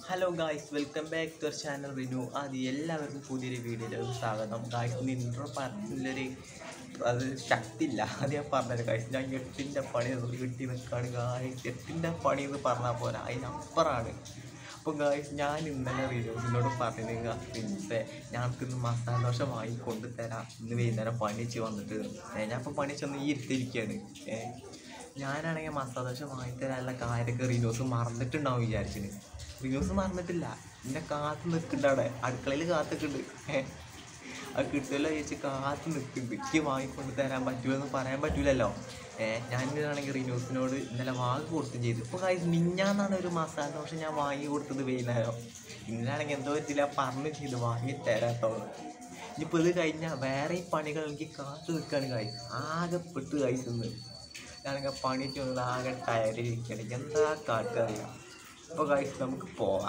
Hello guys welcome back to our channel renew ആദ്യം എല്ലാവർക്കും പുതിയൊരു വീഡിയോയിലേക്ക് സ്വാഗതം ഗായ്സ് ഇൻട്രോ പറഞ്ഞൊരു അത് ശക്തിയില്ല അത് ഞാൻ പറഞ്ഞത് ഗായ്സ് ഞാൻ എട്ടിൻ്റെ പണി കിട്ടി നിൽക്കുകയാണ് ഗായ്സ് എട്ടിൻ്റെ പണി എന്ന് പറഞ്ഞാൽ പോരാ അതിനപ്പുറമാണ് അപ്പോൾ ഗായ്സ് ഞാൻ ഇന്നലെ റിന്യൂസിനോട് പറഞ്ഞത് പ്രിൻസേ ഞങ്ങൾക്ക് ഇന്ന് മസാല ദോശ വാങ്ങിക്കൊണ്ട് തരാം ഇന്ന് വൈകുന്നേരം പണിച്ച് വന്നിട്ട് ഏ, ഞാൻ ഇപ്പോൾ പണിച്ചൊന്ന് ഈ ഇരുത്തിരിക്കുകയാണ് ഏഹ് ഞാനാണെങ്കിൽ മസാല ദോശ വാങ്ങിത്തരാനുള്ള കാര്യമൊക്കെ റിനോസ് മറന്നിട്ടുണ്ടാവും വിചാരിച്ചിന് റിനോസ് മറന്നിട്ടില്ല എന്നെ കാത്ത് നിൽക്കുന്നുണ്ട് അവിടെ അടുക്കളയിൽ കാത്തിക്കുന്നുണ്ട് ഏഹ് അത് കിട്ടുമല്ലോ ചോദിച്ച് കാത്ത് നിൽക്കുന്നുണ്ട് എനിക്ക് വാങ്ങിക്കൊണ്ട് തരാൻ പറ്റുമെന്ന് പറയാൻ പറ്റൂലല്ലോ ഏഹ് ഞാനാണെങ്കിൽ റിനോസിനോട് ഇന്നലെ വാങ്ങി കൊടുത്തും ചെയ്തു ഇപ്പോൾ കാര്യം മിഞ്ഞാന്നാണ് ഒരു മസാല ദോശ ഞാൻ വാങ്ങി കൊടുത്തത് വൈകുന്നേരം ഇന്നലാണെങ്കിൽ എന്തോ ഇതില പറഞ്ഞു ചെയ്ത് വാങ്ങി തരാട്ടോ ഇനിയിപ്പോൾ ഇത് കഴിഞ്ഞാൽ വേറെ പണികൾ എനിക്ക് കാത്തു നിൽക്കുകയാണ് കായ് ആകെ പെട്ട് കഴിക്കുന്നത് ഞാനൊക്കെ പണിക്ക് വന്നത് ആകെ ടയറിലിരിക്കുകയാണ് എന്താ കാട്ടുക അറിയാം അപ്പോൾ കായ്സ് നമുക്ക് പോവാം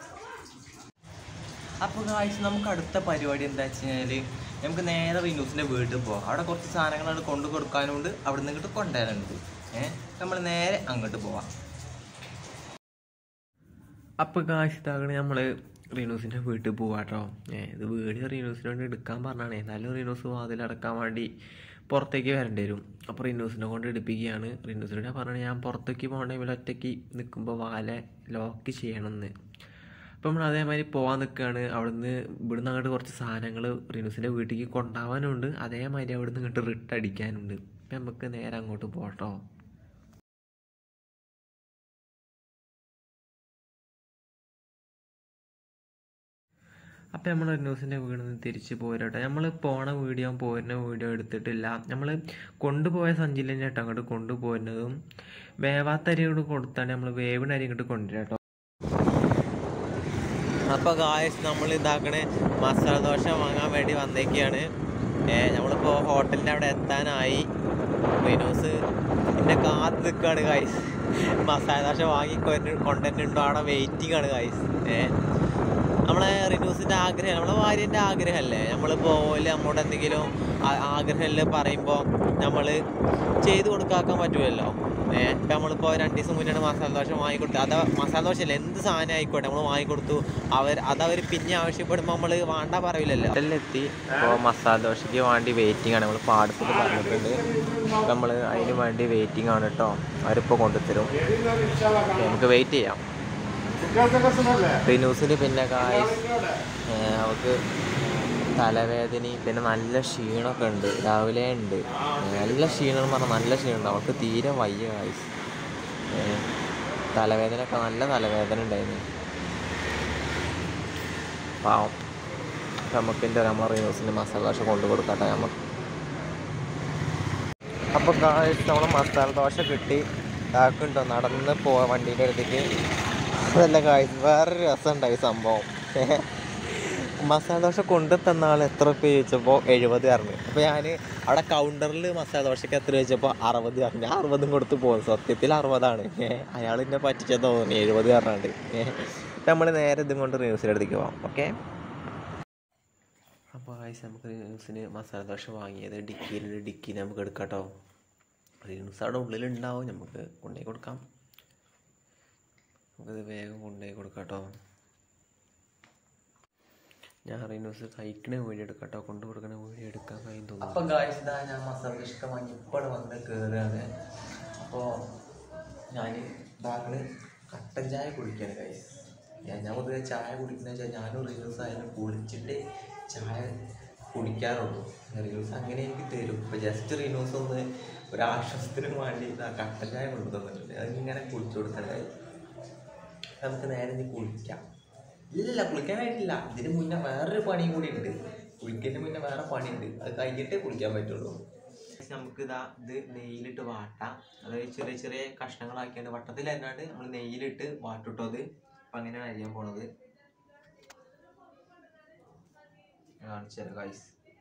അപ്പോൾ കായ്സ് നമുക്ക് അടുത്ത പരിപാടി എന്താ വെച്ച് കഴിഞ്ഞാൽ നമുക്ക് നേരെ റിനൂസിൻ്റെ വീട്ടിൽ പോവാം അവിടെ കുറച്ച് സാധനങ്ങളാണ് കൊണ്ടു കൊടുക്കാനുണ്ട് അവിടെ നിന്ന് ഇങ്ങോട്ട് കൊണ്ടുവരാനുണ്ട് ഏഹ് നമ്മൾ നേരെ അങ്ങോട്ട് പോവാം അപ്പോൾ കാശ് ഇതാകണ നമ്മൾ റീനൂസിൻ്റെ വീട്ടിൽ പോവാട്ടോ ഏ ഇത് വീട് റീനൂസിനോട് എടുക്കാൻ പറഞ്ഞാണ് എന്നാലും റീനൂസ് വാതിലടക്കാൻ വേണ്ടി പുറത്തേക്ക് വരേണ്ടി വരും അപ്പോൾ റീനൂസിനെ കൊണ്ട് എടുപ്പിക്കുകയാണ് റീനൂസിനോട് പറഞ്ഞാൽ ഞാൻ പുറത്തേക്ക് പോകണ ടൈമിൽ ഒറ്റയ്ക്ക് നിൽക്കുമ്പോൾ വാല ലോക്ക് ചെയ്യണമെന്ന് അപ്പോൾ നമ്മൾ അതേമാതിരി പോകാൻ നിൽക്കുകയാണ് അവിടുന്ന് ഇവിടുന്ന് അങ്ങോട്ട് കുറച്ച് സാധനങ്ങൾ റീനൂസിൻ്റെ വീട്ടിലേക്ക് കൊണ്ടുപോകാനുണ്ട് അതേമാതിരി അവിടുന്ന് ഇങ്ങോട്ട് റിട്ട് അടിക്കാനുണ്ട് അപ്പം നമുക്ക് നേരെ അങ്ങോട്ട് പോകട്ടോ അപ്പം നമ്മൾ ന്യൂസിൻ്റെ വീട്ടിൽ നിന്ന് തിരിച്ച് പോരട്ടെ നമ്മൾ പോണ വീഡിയോ പോരുന്ന വീഡിയോ എടുത്തിട്ടില്ല നമ്മൾ കൊണ്ടുപോയ സഞ്ചിയിൽ തന്നെ കേട്ടോ അങ്ങോട്ട് കൊണ്ടുപോരുന്നതും വേവാത്ത അരി കൊണ്ട് കൊടുത്താണ് നമ്മൾ വേവിന് അരി ഇങ്ങോട്ട് കൊണ്ടുവരാം കേട്ടോ അപ്പോൾ ഗായസ് നമ്മൾ ഇതാക്കണേ മസാല ദോശ വാങ്ങാൻ വേണ്ടി വന്നേക്കാണ് നമ്മളിപ്പോൾ ഹോട്ടലിൻ്റെ അവിടെ എത്താനായി റിനോസ് എന്നെ കാത്ത് നിൽക്കുകയാണ് ഗായ്സ് മസാല ദോശ വാങ്ങി കൊണ്ടുവരുന്നുണ്ടോ അവിടെ വെയിറ്റിംഗ് ആണ് ഗായ്സ് ഏഹ് നമ്മളെ റിനൂസിൻ്റെ ആഗ്രഹം നമ്മളെ ഭാര്യൻ്റെ ആഗ്രഹമല്ലേ നമ്മൾ പോലെ നമ്മോട് എന്തെങ്കിലും ആ- ആഗ്രഹമല്ലേ പറയുമ്പോൾ നമ്മൾ ചെയ്ത് കൊടുക്കാക്കാൻ പറ്റുമല്ലോ ഏഹ് ഇപ്പം നമ്മളിപ്പോൾ രണ്ട് ദിവസം മുന്നേ മസാല ദോശ വാങ്ങിക്കൊടുത്തു അത് മസാല ദോശ അല്ല എന്ത് സാധനം ആയിക്കോട്ടെ നമ്മൾ വാങ്ങിക്കൊടുത്തു അവർ അതവർ പിന്നെ ആവശ്യപ്പെടുമ്പോൾ നമ്മൾ വേണ്ട പറയില്ലല്ലോ ഹോട്ടലിലെത്തി ഇപ്പോൾ മസാല ദോശയ്ക്ക് വേണ്ടി വെയിറ്റിംഗ് ആണ് നമ്മൾ പാടത്തിൽ പറഞ്ഞിട്ടുണ്ട് നമ്മൾ അതിന് വേണ്ടി വെയിറ്റിംഗ് ആണ് കേട്ടോ അവരിപ്പോൾ കൊണ്ടുത്തരും നമുക്ക് വെയിറ്റ് ചെയ്യാം റിനൂസിന് പിന്നെ കായ് അവൾക്ക് തലവേദനയും പിന്നെ നല്ല ക്ഷീണമൊക്കെ ഉണ്ട് രാവിലെ ഉണ്ട് നല്ല ക്ഷീണം എന്ന് പറഞ്ഞാൽ നല്ല ക്ഷീണമുണ്ട് അവൾക്ക് തീരെ വയ്യ കായ്സ് തലവേദനയൊക്കെ നല്ല തലവേദന ഉണ്ടായിരുന്നു പാവം അപ്പം നമുക്ക് എൻ്റെ നമ്മളെ റിനൂസിന് മസാല ദോശ കൊണ്ടു കൊടുക്കട്ടെ നമുക്ക് അപ്പോൾ കായ്സ് നമ്മൾ മസാല ദോശ കിട്ടി ഇതാക്കുണ്ടോ നടന്ന് പോവാ വണ്ടീൻ്റെ അടുത്തേക്ക് അതല്ല കായ്സ് വേറൊരു രസമുണ്ടായി സംഭവം മസാല ദോശ കൊണ്ടു തന്ന ആൾ എത്ര രൂപ ചോദിച്ചപ്പോൾ എഴുപത് പറഞ്ഞു അപ്പോൾ ഞാൻ അവിടെ കൗണ്ടറിൽ മസാല ദോശയ്ക്ക് എത്ര ചോദിച്ചപ്പോൾ അറുപത് പറഞ്ഞു ഞാൻ അറുപതും കൊടുത്ത് പോകും സത്യത്തിൽ അറുപതാണ് അയാൾ എന്നെ പറ്റിച്ചെന്ന് തോന്നി എഴുപത് പറഞ്ഞാണ്ട് നമ്മൾ നേരെ ഇതും കൊണ്ട് ന്യൂസിൻ്റെ അടുത്തേക്ക് പോവാം ഓക്കെ അപ്പോൾ ആയിസ് നമുക്ക് ന്യൂസിന് മസാല ദോശ വാങ്ങിയത് ഡിക്കിയിൽ ഡിക്കി നമുക്ക് എടുക്കാം കേട്ടോ ന്യൂസ് അവിടെ ഉള്ളിലുണ്ടാവും നമുക്ക് കൊണ്ടുപോയി കൊടുക്കാം നമുക്കത് വേഗം കൊണ്ടുപോയി കൊടുക്കാം കേട്ടോ ഞാൻ റീനൂസ് കഴിക്കണ വീഡിയോ എടുക്കാം കേട്ടോ കൊണ്ടു കൊടുക്കണ വീഡിയോ എടുക്കാൻ കഴിയും തോന്നുന്നു അപ്പം ഗായ്സ് ഇതാ ഞാൻ മസാല ദോശ വാങ്ങി ഇപ്പോൾ വന്ന് കയറുകയാണ് അപ്പോൾ ഞാൻ ഇതാക്കള് കട്ടൻ ചായ കുടിക്കുകയാണ് ഗായ്സ് ഞാൻ ഞാൻ പൊതുവെ ചായ കുടിക്കുന്ന വെച്ചാൽ ഞാനും റീനൂസ് ആയാലും കുളിച്ചിട്ട് ചായ കുടിക്കാറുള്ളൂ റീനൂസ് അങ്ങനെ എനിക്ക് തരും ഇപ്പോൾ ജസ്റ്റ് റീനൂസ് ഒന്ന് ഒരു ആശ്വാസത്തിന് വേണ്ടി ഇതാ കട്ടൻ ചായ കൊണ്ടു തന്നിട്ടുണ്ട് അതിങ്ങനെ കുടിച്ചു കൊടുക്കാൻ കാര്യം നമുക്ക് നേരെ ഇനി കുളിക്കാം ഇല്ല കുളിക്കാനായിട്ടില്ല ഇതിന് മുന്നേ വേറൊരു പണിയും കൂടി ഉണ്ട് കുളിക്കുന്നതിന് മുന്നേ വേറെ പണിയുണ്ട് അത് കഴിഞ്ഞിട്ടേ കുളിക്കാൻ പറ്റുള്ളൂ നമുക്ക് ഇതാ ഇത് നെയ്യിലിട്ട് വാട്ടാം അതായത് ചെറിയ ചെറിയ കഷ്ണങ്ങളാക്കിയാണ് വട്ടത്തിൽ അല്ലാണ്ട് നമ്മൾ നെയ്യിലിട്ട് വാട്ടിട്ടോ അത് അപ്പം അങ്ങനെയാണ് അരിയാൻ പോണത് കാണിച്ചു ഗൈസ്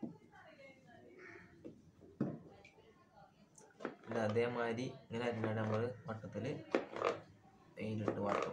പിന്നെ അതേമാതിരി ഇങ്ങനെ അരിഞ്ഞാണ് നമ്മൾ വട്ടത്തിൽ നെയ്യിലിട്ട് വാട്ടും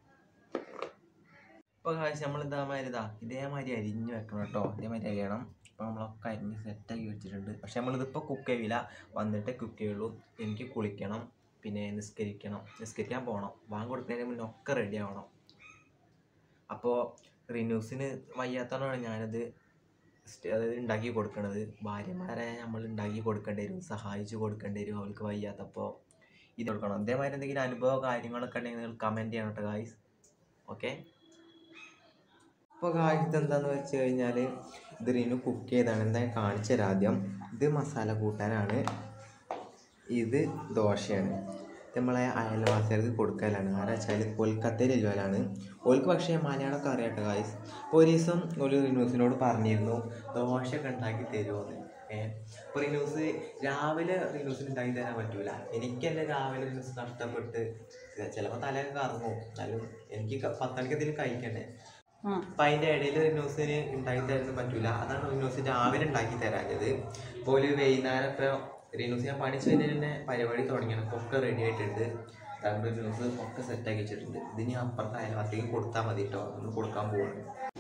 ഇപ്പോൾ കാഴ്ച നമ്മൾ ഇതേമാതിരി ഇതാ ഇതേമാതിരി അരിഞ്ഞ് വെക്കണം കേട്ടോ ഇതേമാതിരി അരിയണം ഇപ്പോൾ നമ്മളൊക്കെ അരിഞ്ഞ് സെറ്റാക്കി വെച്ചിട്ടുണ്ട് പക്ഷെ നമ്മളിതിപ്പോൾ കുക്ക് ചെയ്യില്ല വന്നിട്ടേ കുക്ക് ചെയ്യുള്ളൂ എനിക്ക് കുളിക്കണം പിന്നെ നിസ്കരിക്കണം നിസ്കരിക്കാൻ പോകണം വാങ്ങി കൊടുക്കുന്നതിന് മുന്നേ ഒക്കെ റെഡി ആവണം അപ്പോൾ റിന്യൂസിന് വയ്യാത്തതാണ് ഞാനത് സ്റ്റ് അതായത് ഉണ്ടാക്കി കൊടുക്കണത് ഭാര്യമാരെ നമ്മൾ ഉണ്ടാക്കി കൊടുക്കേണ്ടി വരും സഹായിച്ച് കൊടുക്കേണ്ടി വരും അവൾക്ക് വയ്യാത്തപ്പോൾ ഇത് കൊടുക്കണം അതേമാതിരി എന്തെങ്കിലും അനുഭവമോ കാര്യങ്ങളൊക്കെ ഉണ്ടെങ്കിൽ നിങ്ങൾ കമൻറ്റ് ചെയ്യണം കേട്ടോ ഗായ്സ് ഓക്കെ അപ്പോൾ ഗായ്സ് എന്താന്ന് വെച്ച് കഴിഞ്ഞാൽ ഇത് റിനു കുക്ക് ചെയ്താണ് എന്താ കാണിച്ചു തരാം ആദ്യം ഇത് മസാല കൂട്ടാനാണ് ഇത് ദോശയാണ് ഇത് നമ്മളെ അയൽവാസികൾക്ക് കൊടുക്കലാണ് കാരണം വെച്ചാൽ കൊൽക്കത്തയിലുള്ളവരാണ് ഓൾക്ക് പക്ഷേ മലയാളമൊക്കെ അറിയാട്ടോ ഗായ്സ് അപ്പോൾ ഒരു ദിവസം ഒരു റിന്യൂസിനോട് പറഞ്ഞിരുന്നു ദോശയൊക്കെ ഉണ്ടാക്കി തരുമോന്ന് ഏഹ് അപ്പോൾ റിന്യൂസ് രാവിലെ റിന്യൂസിന് ഉണ്ടാക്കി തരാൻ പറ്റൂല എനിക്ക് തന്നെ രാവിലെ റിന്യൂസ് കഷ്ടപ്പെട്ട് ചിലപ്പോൾ തലയൊക്കെ കറങ്ങും എന്നാലും എനിക്ക് ക- പത്തണിക്ക് എന്തെങ്കിലും കഴിക്കണ്ടേ അപ്പം അതിൻ്റെ ഇടയിൽ റിന്യൂസിന് ഉണ്ടാക്കി തരാൻ പറ്റൂല അതാണ് റിന്യൂസ് രാവിലെ ഉണ്ടാക്കി തരാഞ്ഞത് അപ്പോൾ ഒരു വൈകുന്നേരം ഇപ്പോൾ റിന്യൂസ് ഞാൻ പണി ചെയ്തതിന് തന്നെ പരിപാടി തുടങ്ങിയാണ് അപ്പോൾ ഒക്കെ റെഡി ആയിട്ടുണ്ട് അതുകൊണ്ട് റിന്യൂസ് ഒക്കെ സെറ്റാക്കി വെച്ചിട്ടുണ്ട് ഇത് ഞാൻ അപ്പുറത്തെ അയൽവാസിക്ക് കൊടുത്താൽ മതി കേട്ടോ ഒന്ന് കൊടുക്കാൻ പോവാണ്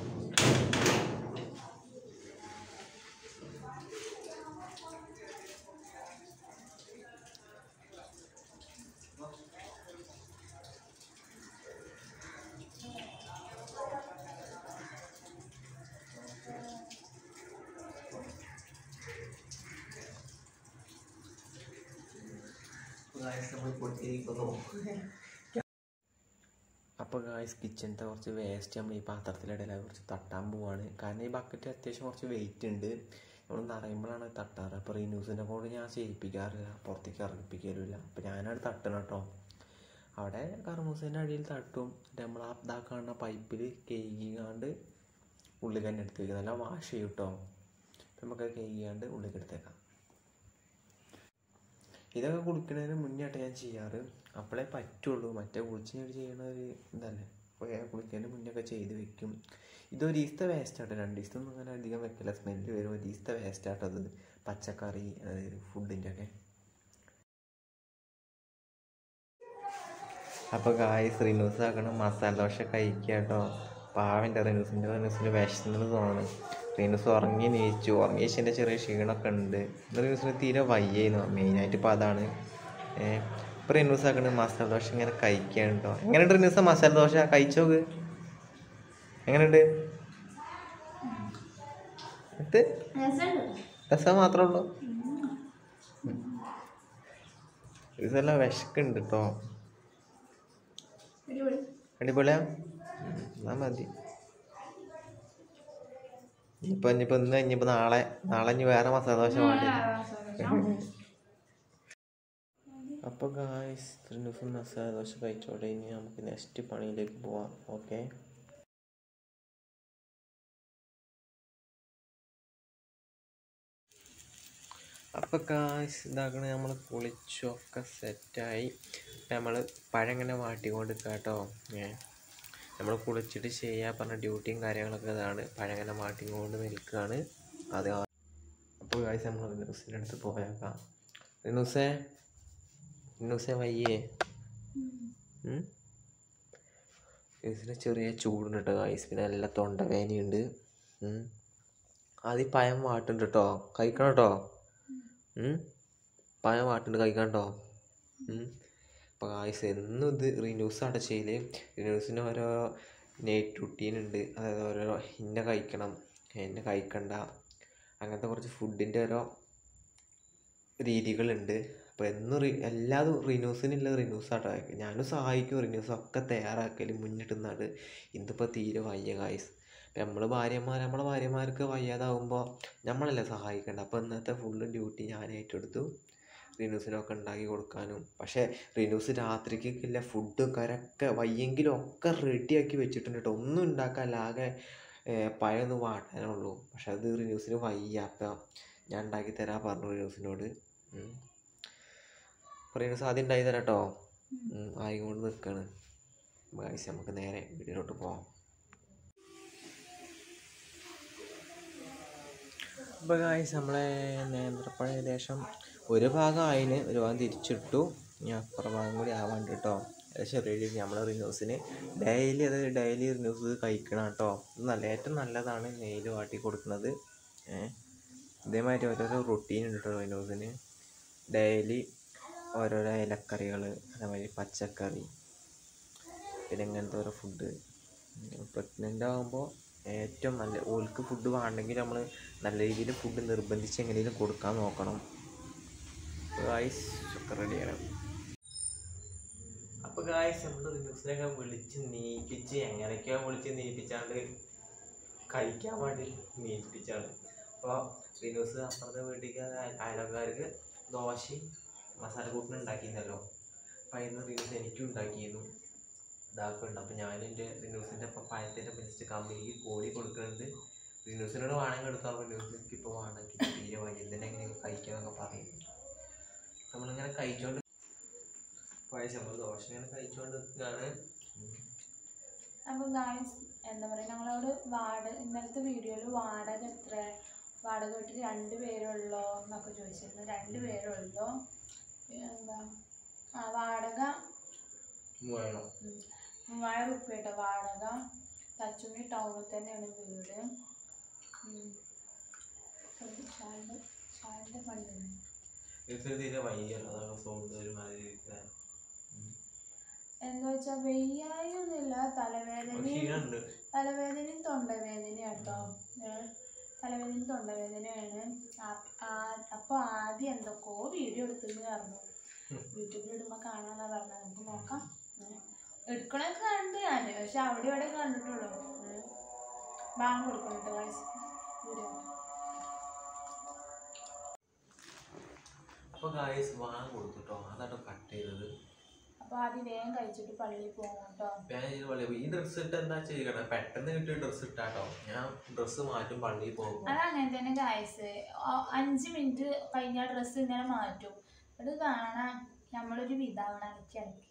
അപ്പോൾ ഗായ്സ് കിച്ചണിൻ്റെ കുറച്ച് വേസ്റ്റ് നമ്മൾ ഈ പാത്രത്തിലിടല കുറച്ച് തട്ടാൻ പോവാണ് കാരണം ഈ ബക്കറ്റ് അത്യാവശ്യം കുറച്ച് വെയിറ്റ് ഉണ്ട് നമ്മൾ നിറയുമ്പോഴാണ് തട്ടാറ് അപ്പോൾ റീന്യൂസിനെ കൊണ്ട് ഞാൻ ചെയ്യിപ്പിക്കാറില്ല പുറത്തേക്ക് ഇറങ്ങിപ്പിക്കലുമില്ല അപ്പോൾ ഞാനത് തട്ടണം കേട്ടോ അവിടെ കർമൂസിൻ്റെ അടിയിൽ തട്ടും എന്നിട്ട് നമ്മൾ ആ ഇതാ കാണുന്ന പൈപ്പിൽ കേകിക്കാണ്ട് ഉള്ളിൽ തന്നെ എടുത്ത് വയ്ക്കും നല്ല വാഷ് ചെയ്യും കേട്ടോ നമുക്ക് കേകിക്കാണ്ട് ഉള്ളിൽ എടുത്തേക്കാം ഇതൊക്കെ കുളിക്കുന്നതിന് മുന്നേട്ട് ഞാൻ ചെയ്യാറ് അപ്പോഴേ പറ്റുള്ളൂ മറ്റേ കുളിച്ച് ഞാൻ ചെയ്യണ ഒരു ഇതല്ലേ അപ്പോൾ ഞാൻ കുളിക്കുന്നതിന് മുന്നേ ഒക്കെ ചെയ്ത് വെക്കും ഇതൊരു ദിവസത്തെ വേസ്റ്റ് ആട്ടോ രണ്ട് ദിവസത്തൊന്നും അങ്ങനെ അധികം വെക്കില്ല സ്മെല്ല് വരും ഒരു ദിവസത്തെ വേസ്റ്റ് ആട്ടോ അത് പച്ചക്കറി അതായത് ഫുഡിൻ്റെ ഒക്കെ അപ്പോൾ ഗായ്സ് റിനൂസ് ആക്കണം മസാല ദോശ കഴിക്കുക കേട്ടോ പാവൻ്റെ റിനൂസിൻ്റെ റിനൂസിൻ്റെ വിഷമെന്ന് തോന്നുന്നു റിനൂസ് ഉറങ്ങി നീച്ചു ഉറങ്ങിയതിൻ്റെ ചെറിയ ക്ഷീണമൊക്കെ ഉണ്ട് റിനൂസിന് തീരെ വയ്യായിരുന്നു മെയിനായിട്ട് ഇപ്പോൾ അതാണ് ഏഹ് ഇപ്പോൾ റിനൂസ് ആക്കണ മസാല ദോശ ഇങ്ങനെ കഴിക്കുകയാണ് കേട്ടോ എങ്ങനെയുണ്ട് റിനൂസ് മസാല ദോശ കഴിച്ചോക്ക് എങ്ങനെയുണ്ട് ഇത് രസം മാത്രമേ ഉള്ളൂ ഇതെല്ലാം വിശക്കുണ്ട് കേട്ടോ അടിപൊളിയാ ഉം, എന്നാ മതി ഇനിയിപ്പോ ഇനിയിപ്പോ ഇന്ന് ഇനിയിപ്പോ നാളെ നാളെ ഇനി വേറെ മസാല ദോശ വേണ്ടി അപ്പോൾ ഗായ്സ് ഇത്രയും ദിവസം മസാല ദോശ കഴിച്ചോടെ ഇനി നമുക്ക് നെക്സ്റ്റ് പണിയിലേക്ക് പോവാം ഓക്കെ അപ്പോൾ കാശ് ഇതാക്കണ നമ്മൾ കുളിച്ചൊക്കെ സെറ്റായി നമ്മൾ പഴം ഇങ്ങനെ വാട്ടിക്കൊണ്ട് കേട്ടോ ഏ നമ്മൾ കുളിച്ചിട്ട് ചെയ്യാൻ പറഞ്ഞ ഡ്യൂട്ടിയും കാര്യങ്ങളൊക്കെ ഇതാണ് പഴം ഇങ്ങനെ വാട്ടിക്കൊണ്ട് നിൽക്കുകയാണ് അത് ആ- അപ്പോൾ കാശ് നമ്മൾ റിനൂസിൻ്റെ അടുത്ത് പോയേക്കാം റിനൂസേ റിനൂസേ വയ്യേ ഉം? ഇതിന് ചെറിയ ചൂടുണ്ട് കേട്ടോ കായ്സ് പിന്നെ നല്ല തൊണ്ടവേനയുണ്ട് ഉം. ആദ്യം പഴം വാട്ടുണ്ട് കേട്ടോ കഴിക്കണം കേട്ടോ ഉം. പഴം വാട്ടുണ്ട് കഴിക്കാൻ കേട്ടോ അപ്പോൾ കായ്സ് എന്നും ഇത് റിന്യൂസ് ആണ് ചെയ്യല് റിന്യൂസിന് ഓരോ നൈറ്റ് റുട്ടീൻ ഉണ്ട് അതായത് ഓരോ ഇന്ന കഴിക്കണം ഇന്ന കഴിക്കണ്ട അങ്ങനത്തെ കുറച്ച് ഫുഡിൻ്റെ ഓരോ രീതികളുണ്ട് അപ്പോൾ എന്നും റി എല്ലാതും റിന്യൂസിനുള്ള റിന്യൂസ് ആട്ടോ ഞാനും സഹായിക്കും റിന്യൂസ് ഒക്കെ തയ്യാറാക്കൽ മുന്നിട്ട് നിന്നാണ് ഇന്നിപ്പോൾ തീരെ വയ്യ കായ്സ് ഇപ്പം നമ്മൾ ഭാര്യമാർ നമ്മളെ ഭാര്യമാർക്ക് വയ്യാതാവുമ്പോൾ നമ്മളല്ലേ സഹായിക്കേണ്ടത് അപ്പോൾ ഇന്നത്തെ ഫുള്ള് ഡ്യൂട്ടി ഞാൻ ഏറ്റെടുത്തു റിനൂസിനൊക്കെ ഉണ്ടാക്കി കൊടുക്കാനും പക്ഷേ റിനൂസ് രാത്രിക്കൊക്കെയുള്ള ഫുഡ് കരൊക്കെ വയ്യെങ്കിലും ഒക്കെ റെഡിയാക്കി വെച്ചിട്ടുണ്ട് കേട്ടോ ഒന്നും ഉണ്ടാക്കാല്ല ആകെ പഴയൊന്ന് വാട്ടാനേ ഉള്ളൂ പക്ഷെ അത് റിനൂസിന് വയ്യ അപ്പം ഞാൻ ഉണ്ടാക്കി തരാൻ പറഞ്ഞു റിനൂസിനോട് ഉം. അപ്പോൾ റിനൂസ് ആദ്യം ഉണ്ടാക്കി തരാം കേട്ടോ ആയിക്കൊണ്ട് നിൽക്കുകയാണ് ഗൈസ് നമുക്ക് നേരെ വീട്ടിലോട്ട് പോവാം അപ്പോൾ ഗായ്സ് നമ്മളെ നേന്ത്രപ്പഴം ഏകദേശം ഒരു ഭാഗം ആയിന് ഒരു ഭാഗം തിരിച്ചിട്ടു ഇനി അപ്പുറം ഭാഗം കൂടി ആവാണ്ട് കേട്ടോ ഏകദേശം റെഡി നമ്മൾ റിന്യൂസിന് ഡെയിലി അത് ഡെയിലി റിന്യൂസ് കഴിക്കണം കേട്ടോ ഇത് നല്ല ഏറ്റവും നല്ലതാണ് നെയ്യിൽ വാട്ടി കൊടുക്കുന്നത് ഏഹ് ഇതേമാതിരി ഓരോരോ റൊട്ടീൻ ഉണ്ട് കേട്ടോ റിന്യൂസിന് ഡെയിലി ഓരോരോ ഇലക്കറികൾ അതേമാതിരി പച്ചക്കറി പിന്നെ ഇങ്ങനത്തെ ഓരോ ഫുഡ് പ്രഗ്നൻ്റ് ആകുമ്പോൾ ഏറ്റവും നല്ല ഓൾക്ക് ഫുഡ് വേണമെങ്കിൽ നമ്മൾ നല്ല രീതിയിൽ ഫുഡ് നിർബന്ധിച്ച് എങ്ങനെയും കൊടുക്കാൻ നോക്കണം ഗായ്സ് ഒക്കെ റെഡിയാണ് അപ്പോൾ ഗായ്സ് നമ്മൾ റിന്യൂസിനൊക്കെ വിളിച്ച് നീപ്പിച്ച് എങ്ങനെയൊക്കെയോ വിളിച്ച് നീപ്പിച്ചാണ്ട് കഴിക്കാൻ വേണ്ടി നീപ്പിച്ചാണ് അപ്പോൾ റിന്യൂസ് അപ്പുറത്തെ വീട്ടിലേക്ക് അയ- അയൽവക്കാർക്ക് ദോശയും മസാല കൂട്ടിന് ഉണ്ടാക്കിയിരുന്നല്ലോ അപ്പോൾ അതിന് റിന്യൂസ് എനിക്കും ഉണ്ടാക്കിയിരുന്നു ഇതാക്കുന്നുണ്ട് അപ്പോൾ ഞാൻ എൻ്റെ റിന്യൂസിൻ്റെ ഇപ്പോൾ പഴത്തിൻ്റെ ബെസ്റ്റ് കമ്പനിക്ക് കോഴി കൊടുക്കുന്നുണ്ട് റിന്യൂസിനോട് വേണമെങ്കിൽ എടുക്കാം റിന്യൂസ് എനിക്കിപ്പോൾ വേണമെങ്കിൽ തീരെ വയ്യ എന്തിനെ എങ്ങനെയൊക്കെ കഴിക്കാമെന്നൊക്കെ പറയും നമ്മളിങ്ങനെ കഴിച്ചോണ്ട് പഴയ നമ്മൾ ദോശ ഇങ്ങനെ കഴിച്ചോണ്ട് നിൽക്കുകയാണ് അപ്പം ഗായ്സ് എന്താ പറയുക ഞങ്ങളോട് വാടക ഇന്നലത്തെ വീഡിയോയിൽ വാടക എത്ര വാടക വീട്ടിൽ രണ്ട് പേരുള്ളോ എന്നൊക്കെ ചോദിച്ചിരുന്നു രണ്ട് പേരുള്ളോ എന്താ ആ വാടക വേണം ഉം, മൂവായിരം റുപ്യ കേട്ടോ വാടക തച്ചുണ്ണി ടൗണിൽ തന്നെയാണ് വീട് ഉം. ഒരു ഷാളിൻ്റെ ഷാളിൻ്റെ പള്ളിയാണ് റിന്യൂസിന് തീരെ വയ്യല്ലോ അതാണ് സൗണ്ട് ഒരുമാതിരി ഇരിക്കാൻ. എന്താ വെച്ചാൽ വെയ്യായൊന്നുമില്ല തലവേദനയും ക്ഷീണമുണ്ട് തലവേദനയും തൊണ്ടവേദനയും കേട്ടോ തലവേദനയും തൊണ്ടവേദനയാണ് അപ്പോൾ ആദ്യം എന്തൊക്കെയോ വീഡിയോ എടുത്തെന്ന് പറഞ്ഞു യൂട്യൂബിൽ ഇടുമ്പോൾ കാണാന്നാ പറഞ്ഞത് നമുക്ക് നോക്കാം ഉം. എടുക്കണൊക്കെ കണ്ട് ഞാൻ പക്ഷെ അവിടെ ഇവിടെ കണ്ടിട്ടുള്ളൂ ബാങ്ക് കൊടുക്കുന്നുണ്ട് വയസ്സ് വീഡിയോ അപ്പോൾ ഗായ്സ് വാങ്ങാൻ കൊടുത്തുട്ടോ അതാണ് കട്ട് ചെയ്തത് അപ്പോൾ ആദ്യം വേഗം കഴിച്ചിട്ട് പള്ളിയിൽ പോകും കേട്ടോ ഞാൻ ഇതിന് പള്ളി പോയി ഈ ഡ്രസ്സ് ഇട്ട് എന്താ ചെയ്യണം പെട്ടെന്ന് കിട്ടിയ ഡ്രസ്സ് ഇട്ടാട്ടോ ഞാൻ ഡ്രസ്സ് മാറ്റും പള്ളിയിൽ പോകും അതങ്ങനെ തന്നെ ഗായ്സ് അഞ്ച് മിനിറ്റ് കഴിഞ്ഞാൽ ഡ്രസ്സ് ഇങ്ങനെ മാറ്റും അത് കാണാൻ നമ്മളൊരു വിധാവണം അലക്കി അലക്കി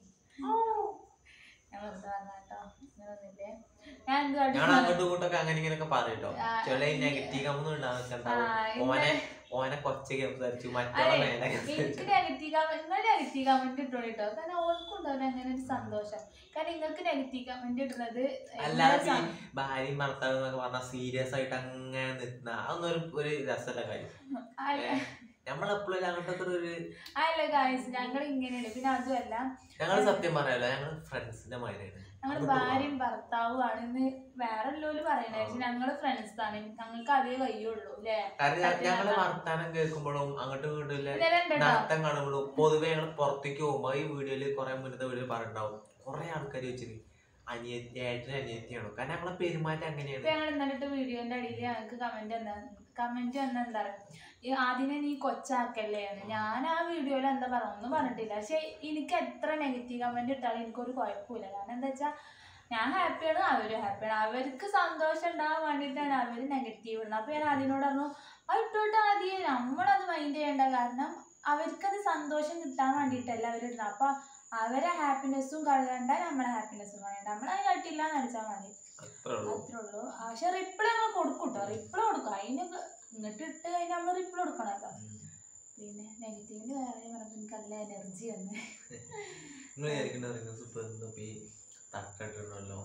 ഞാൻ വെറുതെ പറഞ്ഞാട്ടോ ഇങ്ങനൊന്നുമില്ലേ ഞാൻ എന്ത് കാട്ടി ഞാൻ അങ്ങോട്ടും ഇങ്ങോട്ടൊക്കെ അങ്ങനെ ഇങ്ങനെയൊക്കെ പറയട്ടോ ആ, ചില ഈ- നെഗറ്റീവ് ഒന്നും ഉണ്ടാവും ആ, ഓനെ ഇന്നെ- ഓനെ കൊച്ചൊക്കെ സംസാരിച്ചു മറ്റോളെ അതെ, മേലെ എനിക്ക് നെഗറ്റീവ് കമന്റ് നിങ്ങൾ നെഗറ്റീവ് കമന്റ് ഇട്ടോളൂ കേട്ടോ കാരണം ഓർക്കും ഉണ്ടാവില്ല അങ്ങനെ ഒരു സന്തോഷം കാരണം നിങ്ങൾക്ക് നെഗറ്റീവ് കമന്റ് ഇടുന്നത് അല്ലാതെ ഭയങ്കര സം- ഈ ഭാര്യയും ഭർത്താവ് എന്നൊക്കെ പറഞ്ഞാൽ സീരിയസ് ആയിട്ട് അങ്ങനെ നിൽക്കുന്ന അതൊന്നും ഒരു ഒരു രസമല്ല കാര്യം അല്ല- നമ്മളെപ്പോഴും അങ്ങോട്ടൊക്കെ ഒരു അല്ല ഗായ്സ് ഞങ്ങൾ ഇങ്ങനെയാണ് പിന്നെ അതുമല്ല ഞങ്ങൾ സത്യം പറയാലോ ഞങ്ങൾ ഫ്രണ്ട്സിന്റെ മാതിരിയാണ് ഞങ്ങൾ അങ്ങോട്ട് ഭാര്യയും ഭർത്താവും ആണെന്ന് വേറെ എല്ലാവരും പറയണേ പക്ഷെ ഞങ്ങള് ഫ്രണ്ട്സ് ആണ് ഞങ്ങൾക്ക് അതേ കഴിയുള്ളൂ അല്ലേ കാരണം സത്യം ഞങ്ങള് പറഞ്ഞാ. വർത്താനം കേൾക്കുമ്പോഴും അങ്ങോട്ടും ഇങ്ങോട്ടും ഇല്ല ഇന്നലെ ഉണ്ട് കേട്ടോ നടത്തം കാണുമ്പോഴും പൊതുവെ ഞങ്ങൾ പുറത്തേക്ക് പോകുമ്പോ ഈ വീഡിയോയില് കുറെ മുന്നത്തെ വീഡിയോ പറഞ്ഞിട്ടുണ്ടാവും കുറെ ആൾക്കാർ വെച്ചിട്ട് അനിയത്തി ഏട്ടനും അനിയത്തിയാണോ കാരണം ഞങ്ങളെ പെരുമാറ്റം ഇപ്പൊ അങ്ങനെയാണ് ഞങ്ങൾ ഇന്നലെ ഇട്ട വീഡിയോന്റെ അടിയിൽ ഞങ്ങൾക്ക് കമന്റ് എന്താ കമന്റ് വന്ന എന്താ പറയാ ഈ ആദ്യം നീ കൊച്ചാക്കല്ലേ എന്ന് ഞാൻ ആ വീഡിയോയിൽ എന്താ പറയാ ഒന്നും പറഞ്ഞിട്ടില്ല പക്ഷെ എനിക്ക് എത്ര നെഗറ്റീവ് കമന്റ് ഇട്ടാലും എനിക്കൊരു കുഴപ്പമില്ല കാരണം എന്താ വെച്ചാൽ ഞാൻ ഹാപ്പിയാണ് അവരും ഹാപ്പിയാണ് അവർക്ക് സന്തോഷം ഉണ്ടാകാൻ വേണ്ടിയിട്ടാണ് അവർ നെഗറ്റീവ് ഇടുന്നത് അപ്പൊ ഞാൻ അതിനോട് പറഞ്ഞു അത് ഇട്ടോട്ട് ആദ്യം നമ്മളത് മൈൻഡ് ചെയ്യേണ്ട കാരണം അവർക്കത് സന്തോഷം കിട്ടാൻ വേണ്ടിയിട്ടല്ല അവരിടുന്നത് അപ്പൊ അവരെ ഹാപ്പിനെസ്സും കളയണ്ട നമ്മളെ ഹാപ്പിനെസ്സും കളയണ്ട നമ്മളത് കേട്ടില്ല എന്ന് അടിച്ചാൽ മതി അത്രേ ഉള്ളൂ അത്രേ ഉള്ളൂ ആ, പക്ഷെ റിപ്ലൈ നമ്മൾ കൊടുക്കും കേട്ടോ റിപ്ലൈ കൊടുക്കും അതിന് ഇങ്ങോട്ട് ഇട്ട് കഴിഞ്ഞാൽ നമ്മൾ റിപ്ലൈ കൊടുക്കണമല്ലോ പിന്നെ നെഗറ്റീവിന് വേറെ പറഞ്ഞപ്പോൾ എനിക്ക് നല്ല എനർജി വന്ന് നിങ്ങൾ വിചാരിക്കുന്ന റിങ്സ് ഇപ്പൊ എന്താ ഇപ്പൊ ഈ തട്ടിട്ടുണ്ടല്ലോ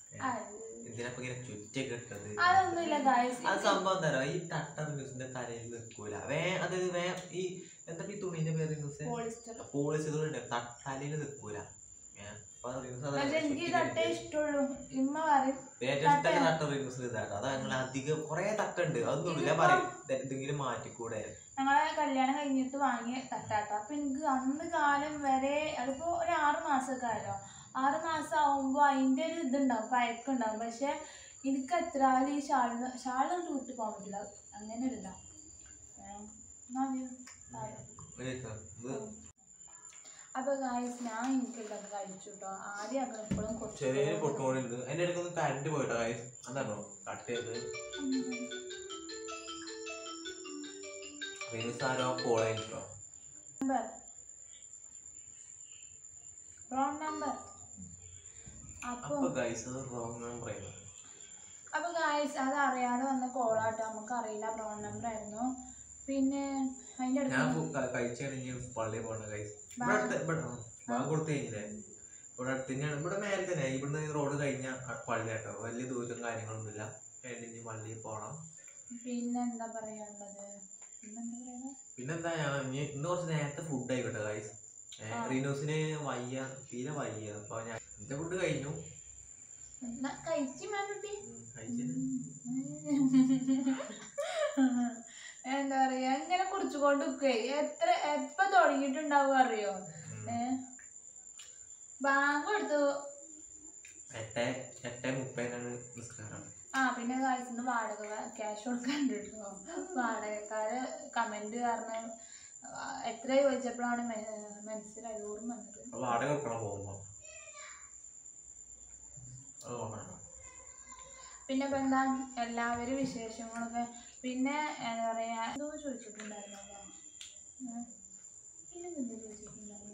ഇതിനപ്പൊ ഇങ്ങനെ ചുറ്റൊക്കെ ഇട്ടത് അതൊന്നുമില്ല ഗായ്സ് അത് സംഭവം തരാം ഈ തട്ട റിങ്സിന്റെ തലയിൽ നിൽക്കൂല വേ അത് വേ ഈ എന്താ ഈ തുണീന്റെ പേര് റിങ്സ് പോളിസ്റ്റർ പോളിസി തുണി തലയിൽ നിൽക്കൂല ഏ, അപ്പൊ rings അതാണ് പക്ഷെ എനിക്ക് ചുറ്റി തട്ടേ കെട്ടി. ഇഷ്ടമുള്ളൂ ഇമ്മ പറയും ഏറ്റവും ഇഷ്ടമുള്ള തട്ട റിങ്സ് ഇതാട്ടോ അതാ ഞങ്ങൾ അധികം കൊറേ തട്ടുണ്ട് അതൊന്നും ഞാൻ പറയും ഇത് എന്തെങ്കിലും മാറ്റിക്കൂടെ ഞങ്ങളെ കല്യാണം കഴിഞ്ഞിട്ട് വാങ്ങിയ തട്ടാട്ടോ അപ്പൊ എനിക്ക് അന്ന് കാലം വരെ അതിപ്പോ ഒരു ആറ് മാസമൊക്കെ ആയല്ലോ ആറ് മാസം ആവുമ്പോ അതിന്റെ ഒരു ഇതുണ്ടാവും പയക്കുണ്ടാവും പക്ഷെ എനിക്ക് എത്ര ആയാലും ഈ ഷാളിന് ഷാളിനോട്ട് വിട്ട് പോകാൻ പറ്റില്ല അങ്ങനെ ഒരു ഇതാ ഏഹ് എന്നാ മതി. ആയി. ഇത് അപ്പൊ ഗായ്സ് ഞാൻ എനിക്കുള്ളത് കഴിച്ചു കേട്ടോ ആദ്യം അത് എപ്പോഴും കുറച്ച് ചെറിയൊരു പൊട്ടുകൂടി ഉണ്ട് അതിന്റെ ഇടയ്ക്ക് ഒന്ന് കറണ്ട് പോയിട്ടോ guys. അതാണോ കട്ട് ചെയ്ത് റിങ്സ് ആരോ കോൾ ചെയ്തിട്ടോ നമ്പർ റോങ് നമ്പർ അപ്പൊ അപ്പൊ ഗൈസ് അത് റോങ് നമ്പർ ആയിരുന്നു അപ്പൊ ഗായ്സ് അത് അറിയാതെ വന്ന കോളാട്ടോ നമുക്ക് അറിയില്ല റോങ് നമ്പർ ആയിരുന്നു പിന്നെ അതിന്റെ ഞാൻ അടുത്ത് കഴിച്ചു കഴിഞ്ഞ് പള്ളിയിൽ പോകണ്ട ഗൈസ് ഇവിടെ അടുത്ത് ഇവിടെ വാങ്ങ കൊടുത്തു കഴിഞ്ഞില്ലേ ഇവിടെ അടുത്ത് തന്നെയാണ് ഇവിടെ മേലെ തന്നെ ഇവിടുന്ന് റോഡ് കഴിഞ്ഞ പള്ളി കേട്ടോ വലിയ ദൂരം കാര്യങ്ങളൊന്നുമില്ല കഴിഞ്ഞ് പള്ളിയിൽ പോകണം പിന്നെ എന്താ പറയാനുള്ളത് പിന്നെന്താ പറയാ പിന്നെന്താ ഞാൻ ഇനി ഇന്ന് കുറച്ച് നേരത്തെ ഫുഡ് ആയിക്കോട്ടെ ഗൈസ് ആ. റീനോസിന് വയ്യ തീരെ വയ്യ അപ്പൊ ഞാൻ എന്റെ ഫുഡ് കഴിഞ്ഞു എന്നാ കഴിച്ചു മാനുട്ടി എന്താ പറയാ ഇങ്ങനെ കുടിച്ചുകൊണ്ട് നിൽക്കേ എത്ര എപ്പ തുടങ്ങിയിട്ടുണ്ടാവും അറിയോ ഏ ബാങ്ക് കൊടുത്തു എട്ട് എട്ട് മുപ്പതിനാണ് നിസ്കാരം ആ പിന്നെ കഴിച്ചുന്ന വാടക ക്യാഷ് കൊടുക്കാണ്ട് കേട്ടോ വാടകക്കാര് കമന്റ് കാരണം ആ, എത്ര ചോദിച്ചപ്പോഴാണ് മെ- മനസ്സിലായി ഓർമ്മ വന്നത് അപ്പോൾ വാടക കൊടുക്കണം പോകുമ്പോൾ അത് നോക്കണം പിന്നെ ഇപ്പൊ എന്താ എല്ലാവരും വിശേഷങ്ങളൊക്കെ പിന്നെ എന്താ പറയാ എന്തോ ചോദിച്ചിട്ടുണ്ടായിരുന്നല്ലോ ഏ? പിന്നെ എന്തോ ചോദിച്ചിട്ടുണ്ടായിരുന്നു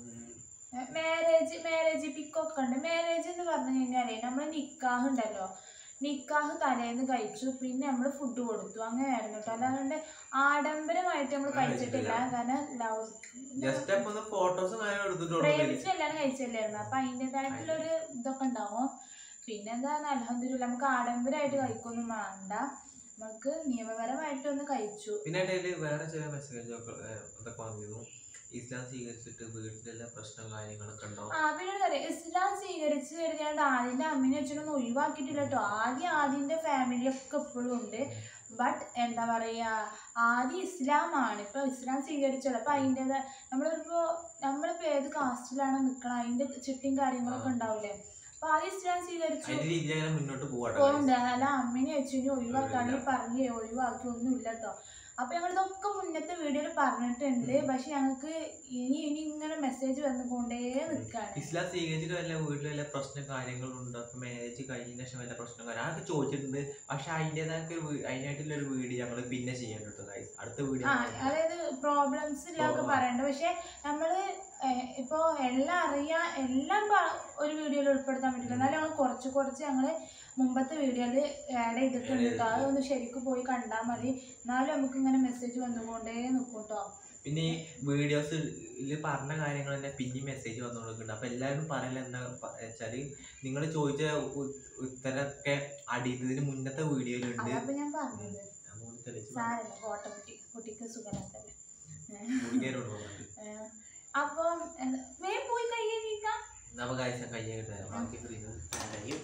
മാരേജ് മാരേജ് പിക്കൊക്കെ ഉണ്ട് മാരേജ് എന്ന് പറഞ്ഞു കഴിഞ്ഞാലേ നമ്മൾ നിക്കാഹ് ഉണ്ടല്ലോ നിക്കാഹ് തലേന്ന് കഴിച്ചു പിന്നെ നമ്മൾ ഫുഡ് കൊടുത്തു അങ്ങനെയായിരുന്നു കേട്ടോ അല്ലാണ്ട് ആഡംബരമായിട്ട് നമ്മൾ കഴിച്ചിട്ടില്ല കാരണം ലവ് ജസ്റ്റ് അപ്പൊ ഒന്ന് ഫോട്ടോസും കാര്യങ്ങളും എടുത്തിട്ടുള്ളൂ പ്രേമിച്ച് കല്യാണം കഴിച്ചല്ലായിരുന്നു അപ്പൊ അതിൻ്റെതായിട്ടുള്ള ഒരു ഇതൊക്കെ ഉണ്ടാവും പിന്നെ എന്താ അലഹദില്ല നമുക്ക് ആഡംബരമായിട്ട് കഴിക്കൊന്നും വേണ്ട നമുക്ക് നിയമപരമായിട്ടൊന്ന് കഴിച്ചു പിന്നെ ഇടയിൽ വേറെ ചില മെസ്സേജൊക്കെ ഇതൊക്കെ വന്നിരുന്നു ഇസ്ലാം സ്വീകരിച്ചിട്ട് വീട്ടിലെല്ലാ പ്രശ്നം കാര്യങ്ങളൊക്കെ ഉണ്ടാവും ആ പിന്നെ എന്താ പറയാ ഇസ്ലാം സ്വീകരിച്ച് കഴിഞ്ഞാൽ ആദ്യന്റെ അമ്മേനെ അച്ഛനൊന്നും ഒഴിവാക്കിയിട്ടില്ല കേട്ടോ ആദ്യം ആദ്യന്റെ ഫാമിലി ഒക്കെ ഇപ്പോഴും ഉണ്ട് ബട്ട് എന്താ പറയാ ആദ്യം ഇസ്ലാമാണ് ഇപ്പൊ ഇസ്ലാം സ്വീകരിച്ചല്ലോ അപ്പൊ അതിൻ്റെതായ നമ്മളിപ്പോ നമ്മളിപ്പോ ഏത് കാസ്റ്റിലാണ് നിക്കണം അതിന്റെ ചിട്ടിയും കാര്യങ്ങളൊക്കെ ഉണ്ടാവില്ലേ അപ്പൊ ആദ്യം ഇസ്ലാം സ്വീകരിച്ചു അതിന്റെ രീതിയിൽ അങ്ങനെ മുന്നോട്ട് പോകട്ടെ പോകുന്നുണ്ട് അല്ല അമ്മേനെ അച്ഛനെ ഒഴിവാക്കാണെങ്കിൽ പറഞ്ഞേ ഒഴിവാക്കി ഒന്നും ഇല്ല കേട്ടോ അപ്പൊ ഞങ്ങൾ ഇതൊക്കെ മുന്നത്തെ വീഡിയോയിൽ പറഞ്ഞിട്ടുണ്ട് പക്ഷെ ഞങ്ങൾക്ക് ഇനി ഇനി ഇങ്ങനെ മെസ്സേജ് വന്നുകൊണ്ടേ നിൽക്കാണ് ഇസ്ലാം സ്വീകരിച്ചിട്ട് വല്ല വീട്ടിൽ വല്ല പ്രശ്നം കാര്യങ്ങളും ഉണ്ട് അപ്പൊ മാരേജ് കഴിഞ്ഞ ശേഷം വല്ല പ്രശ്നം കാര്യം അതൊക്കെ ചോദിച്ചിട്ടുണ്ട് പക്ഷെ അതിൻ്റെതായിട്ട് ഒരു വീ- അതിനായിട്ടുള്ള ഒരു വീഡിയോ നമ്മൾ പിന്നെ ചെയ്യാൻ കേട്ടോ guys. അടുത്ത വീഡിയോ ആ അതായത് പ്രോബ്ലംസ് ഇല്ലൊക്കെ Problem. പറയണ്ട പക്ഷെ നമ്മള് ഏഹ്, ഇപ്പൊ എല്ലാം അറിയാ എല്ലാം പ- ഒരു വീഡിയോയിൽ ഉൾപ്പെടുത്താൻ പറ്റില്ല എന്നാലും ഞങ്ങൾ കുറച്ച് കുറച്ച് ഞങ്ങള് മുമ്പത്തെ വീഡിയോയിൽ ആഡ് ചെയ്തിട്ടുണ്ട് കേട്ടോ അതൊന്ന് ശരിക്കും പോയി കണ്ടാൽ മതി എന്നാലും നമുക്ക് ഇങ്ങനെ മെസ്സേജ് വന്നുകൊണ്ടേ നിൽക്കും കേട്ടോ പിന്നെ ഈ വീഡിയോസിൽ പറഞ്ഞ കാര്യങ്ങൾ തന്നെ പിന്നെയും മെസ്സേജ് വന്നുകൊണ്ടിരിക്കുന്നുണ്ട് അപ്പൊ എല്ലാവരും പറയല എന്താ പ- വെച്ചാല് നിങ്ങൾ ചോദിച്ച ഉ- ഉത്തരമൊക്കെ അടിയതിന് മുന്നത്തെ വീഡിയോയിലുണ്ട് അതപ്പൊ ഞാൻ പറഞ്ഞത് അതുകൊണ്ട് തെളിച്ച് സാരല്ല കോട്ട കുട്ടി കുട്ടിക്ക് സുഖമില്ലാത്തല്ലേ ഗുളികേരോട് പോകുന്നുണ്ട് ഏഹ്, അപ്പം എന്താ വേഗം പോയി കൈ കഴിക്കാം നമുക്ക് ആഴ്ച കയ്യായിട്ട് തരാം ബാക്കി ഫ്രീന്ന് കഴിയും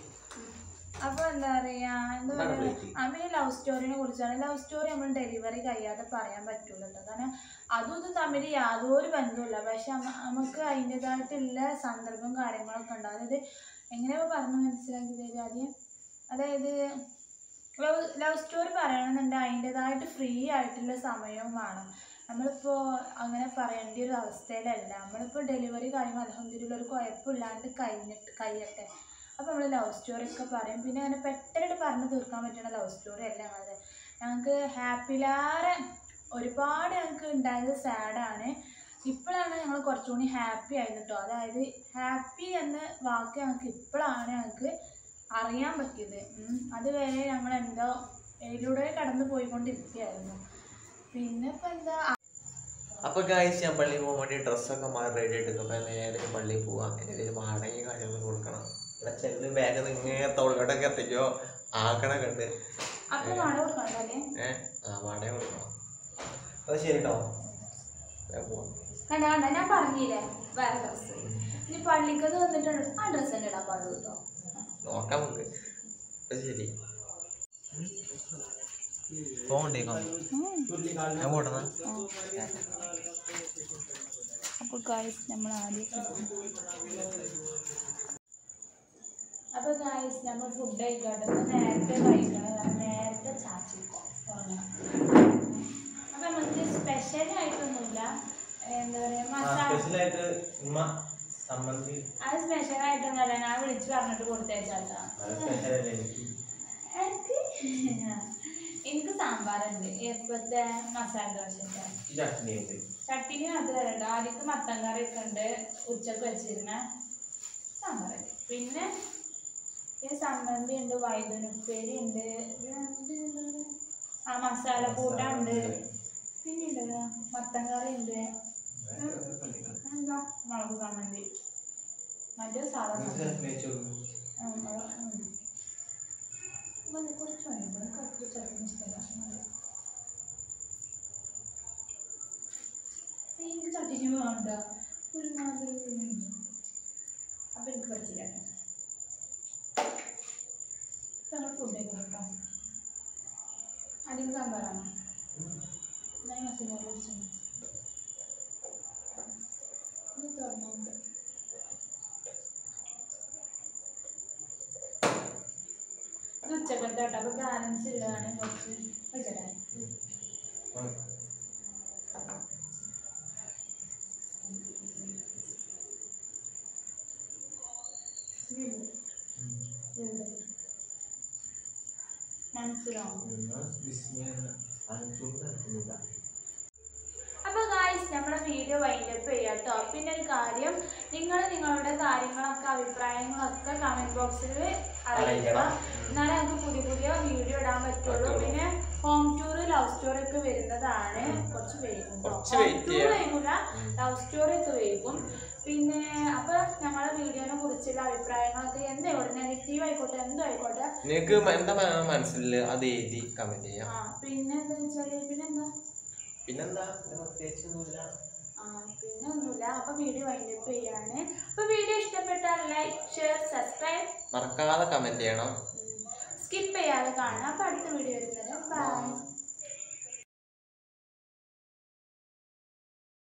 അപ്പൊ എന്താ പറയാ എന്താ എന്താണ് പറയാ plate? അമ്മ ലവ് സ്റ്റോറിനെ കുറിച്ചാണ് ലവ് സ്റ്റോറി നമ്മൾ ഡെലിവറി കഴിയാതെ പറയാൻ പറ്റൂല കേട്ടോ കാരണം അതും ഇതും തമ്മിൽ യാതൊരു ബന്ധവുമില്ല പക്ഷെ അമ്മ- നമുക്ക് അതിൻ്റെതായിട്ടുള്ള സന്ദർഭം കാര്യങ്ങളൊക്കെ ഉണ്ട് അതായത് എങ്ങനെയാ പറഞ്ഞു മനസ്സിലാക്കി തരും ആദ്യം അതായത് ലവ് ലവ് സ്റ്റോറി പറയണമെന്നുണ്ടെങ്കിൽ അതിൻ്റെതായിട്ട് ഫ്രീ ആയിട്ടുള്ള സമയവും വേണം നമ്മളിപ്പോൾ അങ്ങനെ പറയേണ്ട ഒരു അവസ്ഥയിലല്ല നമ്മളിപ്പോൾ ഡെലിവറി കഴിയുമ്പോൾ അലഹമ്മദില്ല ഒരു കുഴപ്പമില്ലാണ്ട് കഴിഞ്ഞിട്ട് കഴിയട്ടെ അപ്പോൾ നമ്മൾ ലവ് സ്റ്റോറി ഒക്കെ പറയും പിന്നെ അങ്ങനെ പെട്ടെന്ന് പറഞ്ഞ് തീർക്കാൻ പറ്റുന്ന ലവ് സ്റ്റോറി അല്ല ഞങ്ങളത് ഞങ്ങൾക്ക് ഹാപ്പിലാറെ ഒരുപാട് ഞങ്ങൾക്ക് ഉണ്ടായത് സാഡാണ് ഇപ്പോഴാണ് ഞങ്ങൾ കുറച്ചുകൂടി ഹാപ്പി ആയത് കേട്ടോ അതായത് ഹാപ്പി എന്ന വാക്ക് ഞങ്ങൾക്ക് ഇപ്പോഴാണ് ഞങ്ങൾക്ക് അറിയാൻ പറ്റിയത് ഉം. അതുവരെ ഞങ്ങൾ എന്തോ ഇതിലൂടെ കടന്നു പോയിക്കൊണ്ടിരിക്കുകയായിരുന്നു പിന്നെ ഇപ്പം എന്താ അപ്പൊ ഗായ്സ് ഞാൻ പള്ളിയിൽ പോകാൻ വേണ്ടി ഡ്രസ്സൊക്കെ മാറി റെഡി ആയിട്ട് അപ്പൊ നേരെ പള്ളിയിൽ പോവാം എൻ്റെ ഒരു വാടകയും കാര്യങ്ങളും കൊടുക്കണം ഇവിടെ ചെല്ല് ബാഗ് ഇങ്ങനെ തൊഴിലോട്ടൊക്കെ എത്തിക്കോ ആക്കണൊക്കെ ഉണ്ട് അപ്പം മഴ കൊടുക്കണ്ടല്ലേ ഏഹ് ആ വാടക കൊടുക്കണം അത് ശരി കേട്ടോ ഞാൻ പോവാം കണ്ട കണ്ട ഞാൻ പറഞ്ഞില്ലേ വേറെ ഡ്രസ്സ് ഇനി പള്ളിക്കത് വന്നിട്ടുണ്ട് ആ ഡ്രസ്സ് തന്നെ ഇടാൻ പാടുള്ളൂ കേട്ടോ നോക്കാം നമുക്ക് അപ്പൊ ശരി പോകണ്ടേക്കാം ഞാൻ പോട്ടെന്നാ അപ്പോൾ ഗായ്സ് നമ്മൾ ആദ്യം അപ്പോൾ ഗായ്സ് നമ്മൾ ഫുഡ് കഴിക്കട്ടെ ഇന്ന് നേരത്തെ കഴിക്കണം കാരണം നേരത്തെ ചാച്ചിക്കോ ഉറങ്ങണം അപ്പോൾ നമുക്ക് സ്പെഷ്യലായിട്ടൊന്നുമില്ല എന്താ പറയുക മസാല സ്പെഷ്യലായിട്ട് ഉമ്മ സമ്മതി അത് സ്പെഷ്യലായിട്ടൊന്നുമല്ല ഞാൻ വിളിച്ച് പറഞ്ഞിട്ട് കൊടുത്തേച്ചാട്ടാ സ്പെഷ്യലല്ലേ എനിക്ക് എനിക്ക് എനിക്ക് സാമ്പാറുണ്ട് എപ്പോഴത്തെ മസാല ദോശൻ്റെ ഈ ചട്നി ഉണ്ട് ചട്ടിനി മാത്രമല്ല ആദ്യക്ക് മത്തൻ കറിയൊക്കെ ഉണ്ട് ഉച്ചക്ക് വെച്ചിരുന്ന സാമ്പാറുണ്ട് പിന്നെ പിന്നെ സമ്മന്തി ഉണ്ട് വൈദ്യുനുപ്പേരി ഉണ്ട് ആ മസാല കൂട്ടുണ്ട് പിന്നെ ഉണ്ടല്ലോ മത്തൻ കറി ഉണ്ട് എന്താ മുളക് സമ്മന്തി മറ്റേ സാധാ സമ്മന്തി ഉം, അത് ഉം. മതി, കുറച്ച് മതി. എനിക്ക് അത്ര ചട്നി ഇഷ്ടമല്ല. മതി. എനിക്ക് ചട്ടിനി വേണ്ട ഒരുമാതിരി അപ്പൊ എനിക്ക് പറ്റില്ല ഞങ്ങൾ ഫുഡ് കഴിക്കണം കേട്ടോ അല്ലെങ്കിൽ സാമ്പാറാണോ ഞാൻ മസാല കുറിച്ചു ഇത് തുറന്നുണ്ട് ഇത് ഉച്ചക്കത്തെ കേട്ടോ അപ്പോൾ ബാലൻസ് ഉള്ളതാണ് കുറച്ച് വെച്ചിടാൻ മനസ്സിലാവും അപ്പോൾ ഗായ്സ് നമ്മുടെ വീഡിയോ വൈൻഡപ്പ് ചെയ്യാം കേട്ടോ പിന്നെ ഒരു കാര്യം നിങ്ങൾ നിങ്ങളുടെ കാര്യങ്ങളൊക്കെ അഭിപ്രായങ്ങളൊക്കെ കമൻറ്റ് ബോക്സിൽ അറിയിക്കണം അറിയിക്കണം. എന്നാലേ നമുക്ക് പുതിയ പുതിയ വീഡിയോ ഇടാൻ പറ്റുള്ളൂ പറ്റുള്ളൂ. പിന്നെ ഹോം ടൂർ ലവ് സ്റ്റോറി ഒക്കെ വരുന്നതാണ് കുറച്ച് വൈകും കുറച്ച് ഹോം wait ടൂർ ചെയ്യാം. വൈകില്ല ലവ് സ്റ്റോറി ഒക്കെ വൈകും പിന്നെ അപ്പോൾ ഞങ്ങളുടെ വീഡിയോനെ കുറിച്ചുള്ള അഭിപ്രായങ്ങളൊക്കെ എന്തായിക്കോട്ടെ നെഗറ്റീവ് ആയിക്കോട്ടെ എന്തോ ആയിക്കോട്ടെ നിങ്ങൾക്ക് എന്താ മനസ്സിൽ അത് എഴുതി കമന്റ് ചെയ്യാം ആ പിന്നെ എന്താ വെച്ചാൽ പിന്നെന്താ പിന്നെന്താ പിന്നെ പ്രത്യേകിച്ചൊന്നുമില്ല ആ, പിന്നെ ഒന്നുമില്ല അപ്പൊ വീഡിയോ വൈൻഡപ്പ് ചെയ്യാണ് അപ്പൊ വീഡിയോ ഇഷ്ടപ്പെട്ടാൽ ലൈക്ക് ഷെയർ സബ്സ്ക്രൈബ് മറക്കാതെ കമന്റ് ചെയ്യണം സ്കിപ്പ് ചെയ്യാതെ കാണാം അപ്പൊ അടുത്ത വീഡിയോ വരുന്നത് ബൈ